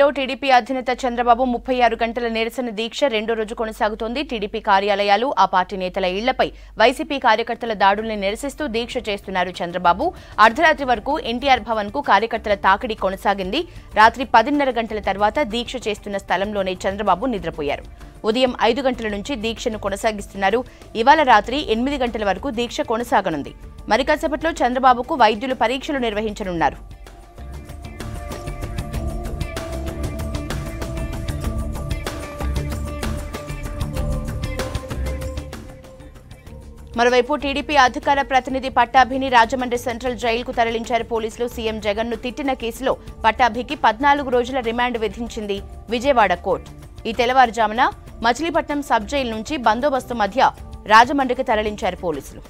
ఏపీలో టీడీపీ అధినేత చంద్రబాబు ముప్పై ఆరు గంటల నిరసన దీక్ష రెండో రోజు కొనసాగుతోంది టీడీపీ కార్యాలయాలు ఆ పార్టీ నేతల ఇళ్లపై వైసీపీ కార్యకర్తల దాడుల్ని నిరసిస్తూ దీక్ష చేస్తున్నారు చంద్రబాబు అర్ధరాత్రి వరకు ఎన్టీఆర్ భవన్ కు కార్యకర్తల తాకిడి కొనసాగింది రాత్రి పదిన్నర గంటల తర్వాత దీక్ష చేస్తున్న స్థలంలోనే చంద్రబాబు నిద్రపోయారు ఉదయం ఐదు గంటల నుంచి దీక్షను కొనసాగిస్తున్నారు ఇవాళ రాత్రి ఎనిమిది గంటల వరకు దీక్ష కొనసాగనుంది మరి కాసేపట్లో చంద్రబాబుకు వైద్యులు పరీక్షలు నిర్వహించనున్నారు మరోవైపు టీడీపీ అధికార ప్రతినిధి పట్టాభిని రాజమండ్రి సెంట్రల్ జైలుకు తరలించారు పోలీసులు సీఎం జగన్ ను తిట్టిన కేసులో పట్టాభికి పద్నాలుగు రోజుల రిమాండ్ విధించింది విజయవాడ కోర్టు ఈ తెల్లవారుజామున మచిలీపట్నం సబ్ జైలు నుంచి బందోబస్తు మధ్య రాజమండ్రికి తరలించారు పోలీసులు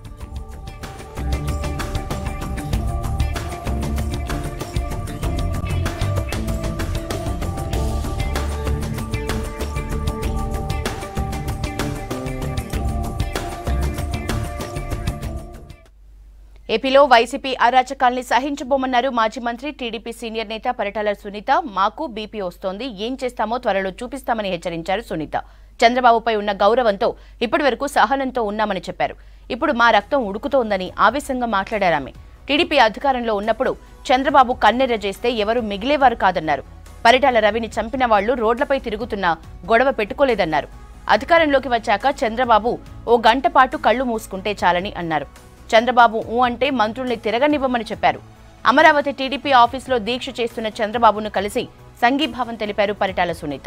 ఏపీలో వైసీపీ అరాచకాల్ని సహించబోమన్నారు మాజీ మంత్రి టీడీపీ సీనియర్ నేత పరిటాల సునీత మాకు బీపీ వస్తోంది ఏం చేస్తామో త్వరలో చూపిస్తామని హెచ్చరించారు సునీత చంద్రబాబుపై ఉన్న గౌరవంతో ఇప్పటివరకు సహనంతో ఉన్నామని చెప్పారు ఇప్పుడు మా రక్తం ఉడుకుతోందని ఆవేశంగా మాట్లాడారు ఆమె టీడీపీ అధికారంలో ఉన్నప్పుడు చంద్రబాబు కన్నెర్ర చేస్తే ఎవరు మిగిలేవారు కాదన్నారు పరిటాల రవిని చంపిన వాళ్లు రోడ్లపై తిరుగుతున్నా గొడవ పెట్టుకోలేదన్నారు అధికారంలోకి వచ్చాక చంద్రబాబు ఓ గంట పాటు కళ్లు మూసుకుంటే చాలని అన్నారు చంద్రబాబు ఊ అంటే మంత్రుల్ని తిరగనివ్వమని చెప్పారు అమరావతి టీడీపీ ఆఫీసులో దీక్ష చేస్తున్న చంద్రబాబును కలిసి సంఘీభావం తెలిపారు పరిటాల సునీత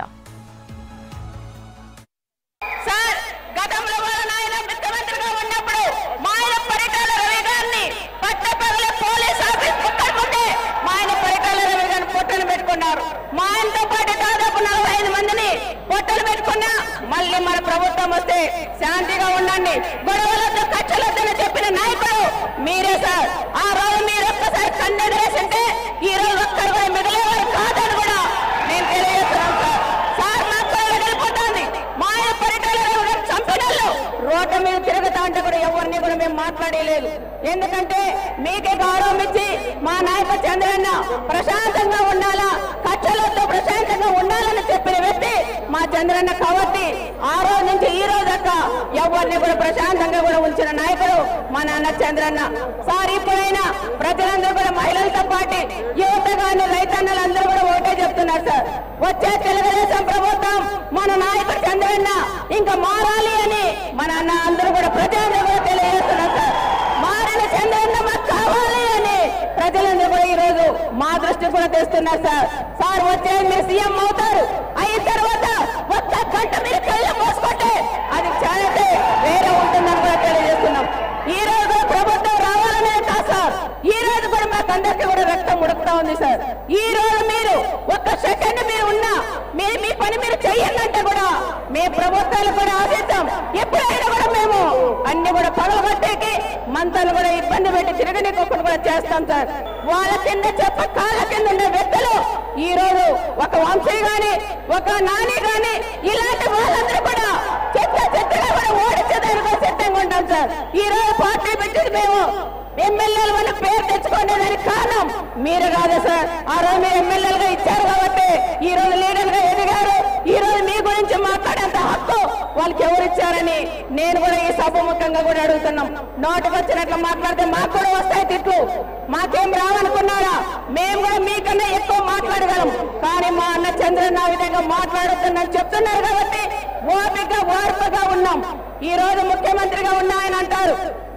సార్ గతంలో వాళ్ళ నాయన ముఖ్యమంత్రిగా ఉన్నప్పుడు మా ఆయన పరిటాల రవి గారిని పట్టపగలే పోలీస్ ఆఫీస్ ముక్కడుకుంటే మా ఆయన పరిటాల రవి గారిని పొట్టలు పెట్టుకున్నారు మా ఆయనతో పాటు దాదాపు నలభై ఐదు మందిని పొట్టలు పెట్టుకున్నా మళ్ళీ మన ప్రభుత్వం వస్తే శాంతిగా ఉండండి గొడవలతో కక్షలొద్దని చెప్పిన నాయకుడు మీరే సార్ ఆ రోజు మీరు ఒక్కసారి కన్నెదిరేసింటే ఈ రోజు ఒక్కరు కూడా మిగిలేవారు కాదని కూడా నేను తెలియజేస్తున్నాను సార్ సార్ మా కళ్ళు వెళ్ళిపోతుంది మా ఆయన పరిటాలను చంపినట్లు రోడ్డు మీద తిరుగుతా అంటే కూడా ఎవరిని కూడా మేము మాట్లాడలేదు ఎందుకంటే మీకే గౌరవం ఇచ్చి మా నాయక చంద్రన్న ప్రశాంతంగా ఉండాలా కక్షలతో ప్రశాంతంగా ఉండాలని చెప్పిన వ్యక్తి మా చంద్రన్న కాబట్టి ఆ రోజు నుంచి ఈ రోజు దాకా ఎవరిని కూడా ప్రశాంతంగా కూడా ఉంచిన నాయకుడు మా నాన్న చంద్రన్న సార్ ఇప్పుడైనా ప్రజలందరూ కూడా మహిళలతో పాటు యువత కానీ రైతన్నలందరూ కూడా ఒకటే చెప్తున్నారు సార్ వచ్చే తెలుగుదేశం ప్రభుత్వం మన నాయకుడు చంద్రన్న ఇంకా మారాలి అని మన అన్న అందరూ కూడా ప్రజలందరూ కూడా తెలియజేస్తున్నారు సార్ మారిన చంద్రన్న మాకు కావాలి అని ప్రజలందరూ కూడా ఈ రోజు మా దృష్టి కూడా తెస్తున్నారు సార్ సార్ వచ్చే మీరు సీఎం అవుతారు అయిన తర్వాత ఒక్క గంట మీరు కళ్ళు మూసుకుంటే అది చాలా వేరే ఉంటుందని కూడా తెలియజేస్తున్నాం ఈ రోజు ప్రభుత్వం రావాలనే కాదు సార్ ఈ రోజు కూడా మాకు అందరికీ కూడా రక్తం ఉడుకుతా ఉంది సార్ ఈ రోజు మీరు ఒక్క సెకండ్ మీరు ఉన్నా మీరు మీ పని మీరు చెయ్యండి కూడా మీ ప్రభుత్వాలు కూడా ఆశిస్తాం ఎప్పుడైనా కూడా మేము అన్ని కూడా పగలగొట్టేకి మంతాలు కూడా ఇబ్బంది పెట్టి తిరగనీకొకటి కూడా చేస్తాం సార్ వాళ్ళ కింద చెప్ప కాళ్ళ కింద ఉండే వ్యక్తులు ఈ రోజు ఒక వంశీ గాని ఒక నాని గాని ఇలాంటి వాళ్ళందరూ కూడా చెత్త చెత్తగా కూడా ఓడించడానికి సిద్ధంగా ఉంటాం సార్ ఈ రోజు పార్టీ పెట్టింది మేము ఎమ్మెల్యేలు మన పేరు తెచ్చుకునేదానికి కారణం మీరు కాదు సార్ ఆ రోజు మీరు ఎమ్మెల్యేలుగా ఇచ్చారు కాబట్టి ఈ రోజు లీడర్ గా ఎదిగారు ఈ రోజు మీ గురించి మాట్లాడేంత హక్కు వాళ్ళకి ఎవరు ఇచ్చారని నేను కూడా ఈ సభ ముఖంగా కూడా అడుగుతున్నాం నోటికి వచ్చినట్లు మాట్లాడితే మాకు కూడా వస్తాయి తిట్లు మాకేం రావనుకున్నారా మేము కూడా మీకన్నా ఎక్కువ మాట్లాడగలం కానీ మా అన్న చంద్రన్ ఆ విధంగా మాట్లాడుతుందని చెప్తున్నారు కాబట్టి ఓపిక ఓర్పుగా ఉన్నాం ఈ రోజు ముఖ్యమంత్రిగా ఉన్నా ఆయన అంటారు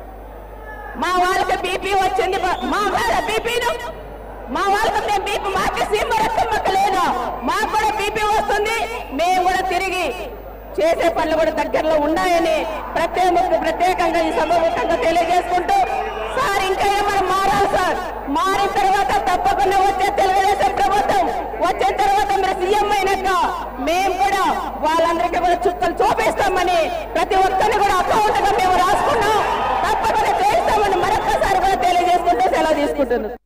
మా వాళ్ళకి బీపీ వచ్చింది మా వాళ్ళ బీపీను మా వాళ్ళకి మేము బీపీ మాకు సీమ రక్తం మాకు లేదు మాకు కూడా బీపీ వస్తుంది మేము కూడా తిరిగి చేసే పనులు కూడా దగ్గరలో ఉన్నాయని ప్రత్యేక ప్రత్యేకంగా ఈ సభముఖంగా తెలియజేసుకుంటూ సార్ ఇంకా మనం మారాలి సార్ మారిన తర్వాత తప్పకుండా వచ్చే తెలుగుదేశం ప్రభుత్వం వచ్చిన తర్వాత మీరు సీఎం అయినాక మేము కూడా వాళ్ళందరికీ కూడా చుక్కలు చూపిస్తామని ప్రతి ఒక్కరిని కూడా అకౌంట్ గా మేము రాసుకున్నాం తప్పకుండా చేస్తామని మరొక్కసారి కూడా తెలియజేసుకుంటూ సెలవు తీసుకుంటున్నాం